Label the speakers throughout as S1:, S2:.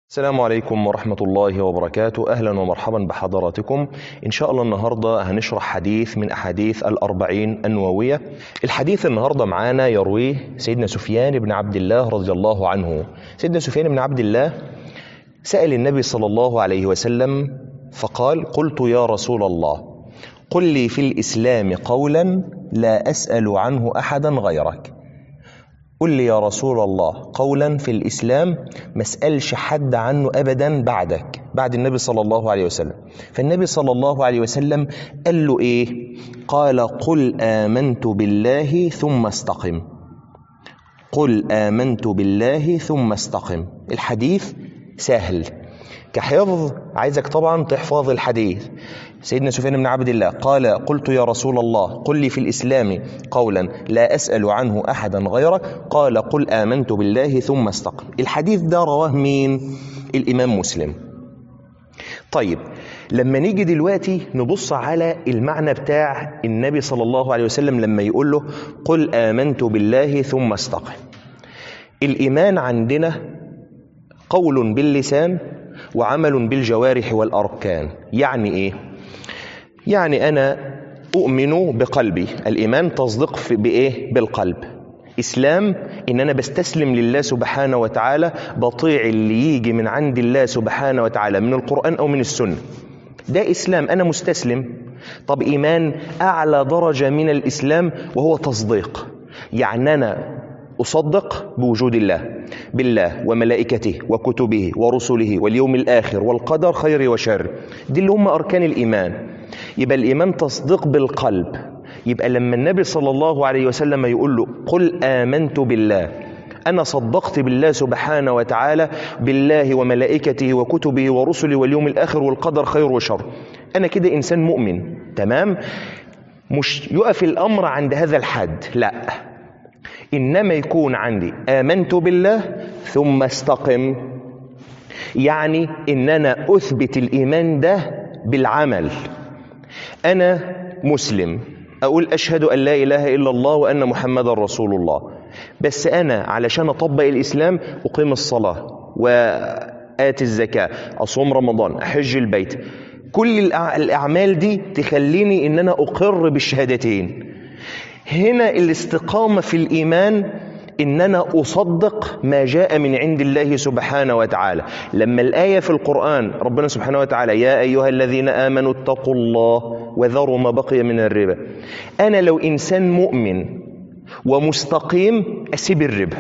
S1: السلام عليكم ورحمة الله وبركاته أهلا ومرحبا بحضراتكم إن شاء الله النهاردة هنشرح حديث من أحاديث الأربعين النووية الحديث النهاردة معانا يرويه سيدنا سفيان بن عبد الله رضي الله عنه سيدنا سفيان بن عبد الله سأل النبي صلى الله عليه وسلم فقال قلت يا رسول الله قل لي في الإسلام قولا لا أسأل عنه أحدا غيرك قل لي يا رسول الله قولا في الإسلام ما اسألش حد عنه أبدا بعدك بعد النبي صلى الله عليه وسلم فالنبي صلى الله عليه وسلم قال له إيه قال قل آمنت بالله ثم استقم قل آمنت بالله ثم استقم الحديث سهل كحفظ عايزك طبعا تحفظ الحديث سيدنا سفيان بن عبد الله قال قلت يا رسول الله قل لي في الإسلام قولا لا أسأل عنه أحدا غيرك قال قل آمنت بالله ثم استقم الحديث ده رواه مين الإمام مسلم طيب لما نيجي دلوقتي نبص على المعنى بتاع النبي صلى الله عليه وسلم لما يقول له قل آمنت بالله ثم استقم الإيمان عندنا قول باللسان وعمل بالجوارح والأركان يعني إيه؟ يعني أنا أؤمن بقلبي الإيمان تصديق بإيه؟ بالقلب إسلام إن أنا بستسلم لله سبحانه وتعالى بطيع اللي يجي من عند الله سبحانه وتعالى من القرآن أو من السنة ده إسلام أنا مستسلم طب إيمان أعلى درجة من الإسلام وهو تصديق يعني أنا أصدق بوجود الله بالله وملائكته وكتبه ورسله واليوم الآخر والقدر خير وشر دي اللي هم أركان الإيمان يبقى الإيمان تصديق بالقلب يبقى لما النبي صلى الله عليه وسلم يقول له قل آمنت بالله أنا صدقت بالله سبحانه وتعالى بالله وملائكته وكتبه ورسله واليوم الآخر والقدر خير وشر أنا كده إنسان مؤمن تمام مش يقف الأمر عند هذا الحد لا إنما يكون عندي آمنت بالله ثم استقم يعني إن أنا أثبت الإيمان ده بالعمل أنا مسلم أقول أشهد أن لا إله إلا الله وأن محمد رسول الله بس أنا علشان أطبق الإسلام أقيم الصلاة وآتي الزكاة أصوم رمضان أحج البيت كل الأعمال دي تخليني إن أنا أقر بالشهادتين هنا الاستقامة في الإيمان إن أنا أصدق ما جاء من عند الله سبحانه وتعالى لما الآية في القرآن ربنا سبحانه وتعالى يا أيها الذين آمنوا اتقوا الله وذروا ما بقي من الربا أنا لو إنسان مؤمن ومستقيم أسيب الربا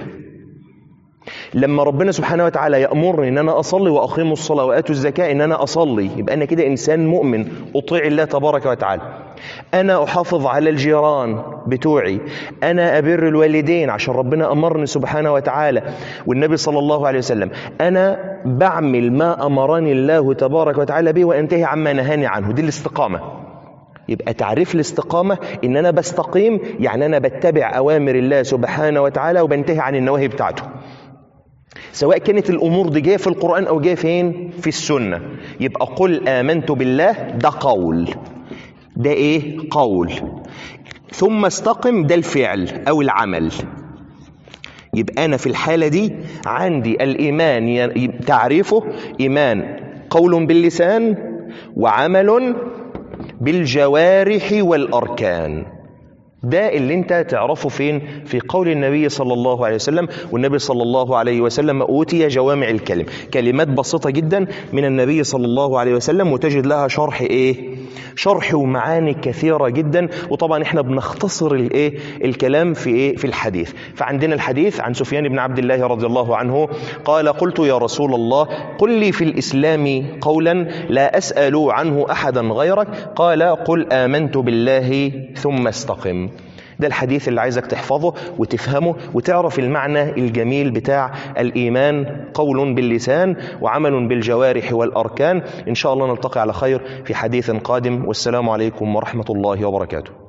S1: لما ربنا سبحانه وتعالى يأمرني ان انا اصلي واقيم الصلاه واتوا الزكاه ان انا اصلي يبقى انا كده انسان مؤمن اطيع الله تبارك وتعالى انا احافظ على الجيران بتوعي انا ابر الوالدين عشان ربنا امرني سبحانه وتعالى والنبي صلى الله عليه وسلم انا بعمل ما امرني الله تبارك وتعالى به وانتهي عما نهاني عنه دي الاستقامه يبقى تعريف الاستقامة إن أنا بستقيم يعني أنا بتبع أوامر الله سبحانه وتعالى وبنتهي عن النواهي بتاعته سواء كانت الأمور دي جاية في القرآن أو جاية فين في السنة يبقى قل آمنت بالله ده قول ده إيه قول ثم استقم ده الفعل أو العمل يبقى أنا في الحالة دي عندي الإيمان تعريفه إيمان قول باللسان وعمل بالجوارح والأركان ده اللي انت تعرفه فين في قول النبي صلى الله عليه وسلم والنبي صلى الله عليه وسلم أوتي جوامع الكلم كلمات بسيطة جدا من النبي صلى الله عليه وسلم وتجد لها شرح ايه شرح ومعاني كثيرة جدا وطبعا احنا بنختصر الايه الكلام في ايه في الحديث فعندنا الحديث عن سفيان بن عبد الله رضي الله عنه قال قلت يا رسول الله قل لي في الإسلام قولا لا أسأل عنه أحدا غيرك قال قل آمنت بالله ثم استقم ده الحديث اللي عايزك تحفظه وتفهمه وتعرف المعنى الجميل بتاع الإيمان قول باللسان وعمل بالجوارح والأركان إن شاء الله نلتقي على خير في حديث قادم والسلام عليكم ورحمة الله وبركاته